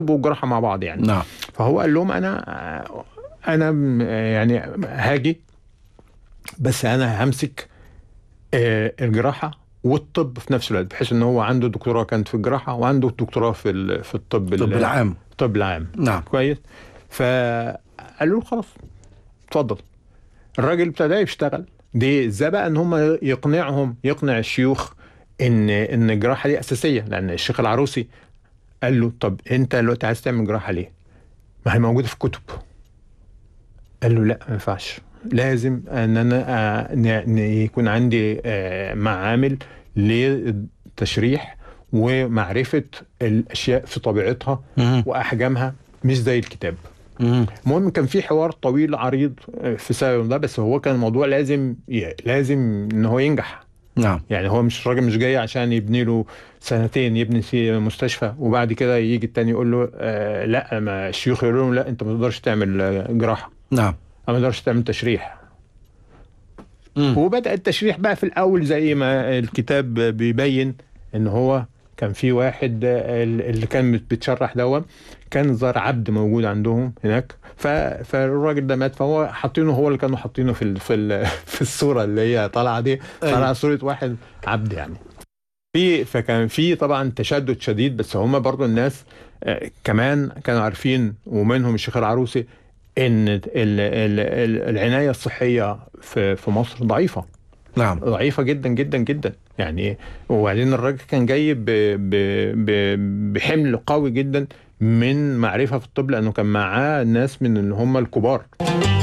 وجراحه مع بعض يعني نعم فهو قال لهم انا انا م- يعني هاجي بس انا همسك آه، الجراحه والطب في نفس الوقت بحيث ان هو عنده دكتوراه كانت في الجراحه وعنده دكتوراه في ال- في الطب الطب ال- العام الطب العام نعم كويس فقالوا له خلاص اتفضل الراجل ابتدى يشتغل دي ازاي بقى ان هم يقنعهم يقنع الشيوخ ان ان الجراحه دي اساسيه لان الشيخ العروسي قال له طب انت دلوقتي عايز تعمل جراحه ليه؟ ما هي موجوده في الكتب قال له لا ما ينفعش لازم ان انا آه، ن- ن- يكون عندي آه، معامل للتشريح ومعرفه الاشياء في طبيعتها مم. واحجامها مش زي الكتاب مم. المهم كان في حوار طويل عريض في سبب ده بس هو كان الموضوع لازم ي- لازم ان هو ينجح نعم يعني هو مش الراجل مش جاي عشان يبني له سنتين يبني في مستشفى وبعد كده يجي التاني يقول له آه لا ما الشيوخ يقولوا له لا انت ما تقدرش تعمل آه، جراحه نعم أو ما تقدرش تعمل تشريح مم. وبدأ التشريح بقى في الأول زي ما الكتاب بيبين إن هو كان في واحد آه، اللي كان بيتشرح دوا كان ظهر عبد موجود عندهم هناك ف... فالراجل ده مات فهو حاطينه هو اللي كانوا حاطينه في ال... في ال... في الصورة اللي هي طالعة دي أيوة. طالعة صورة واحد عبد يعني في فكان في طبعا تشدد شديد بس هم برضو الناس آه، كمان كانوا عارفين ومنهم الشيخ العروسي ان ال... ال... ال... العنايه الصحيه في في مصر ضعيفه نعم ضعيفه جدا جدا جدا يعني وبعدين الراجل كان جاي ب... ب... ب... بحمل قوي جدا من معرفه في الطب لانه كان معاه ناس من اللي هم الكبار